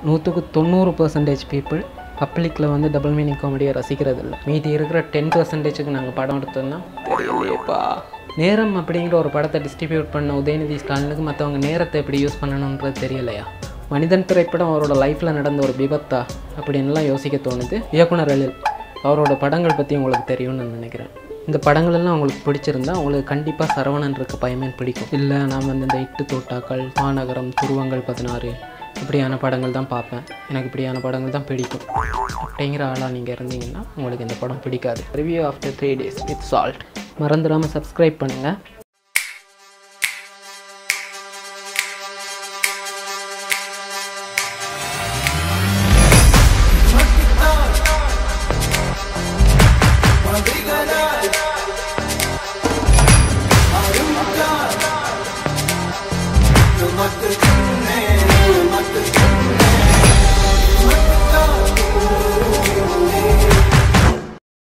நூற்றுக்கு தொண்ணூறு percentage people பப்ளிக்கில் வந்து டபுள் மீனிங் காமெடியை ரசிக்கிறது இல்லை மீதி இருக்கிற டென் பர்சன்டேஜுக்கு நாங்கள் படம் எடுத்தோம்னா தெரியலையேப்பா நேரம் அப்படிங்கிற ஒரு படத்தை டிஸ்ட்ரிபியூட் பண்ண உதயநிதி ஸ்டாலினுக்கு மற்றவங்க நேரத்தை எப்படி யூஸ் பண்ணணுன்றது தெரியலையா மனிதன் திரைப்படம் அவரோட லைஃப்பில் நடந்த ஒரு விபத்தா அப்படின்லாம் யோசிக்க தோணுது இயக்குனர் எழில் அவரோட படங்கள் பற்றி உங்களுக்கு தெரியும்னு நான் நினைக்கிறேன் இந்த படங்கள் எல்லாம் உங்களுக்கு பிடிச்சிருந்தா உங்களுக்கு கண்டிப்பாக சரவணன் இருக்க பயமேன் பிடிக்கும் இல்லை நான் வந்து இந்த இட்டு தோட்டாக்கள் மாநகரம் துருவங்கள் பதினாறு இப்படியான படங்கள் தான் பார்ப்பேன் எனக்கு இப்படியான படங்கள் தான் பிடிக்கும் அப்படிங்கிற ஆளாக நீங்கள் இருந்தீங்கன்னா உங்களுக்கு இந்த படம் பிடிக்காது review after three days with salt மறந்துடாமல் சப்ஸ்கிரைப் பண்ணுங்கள்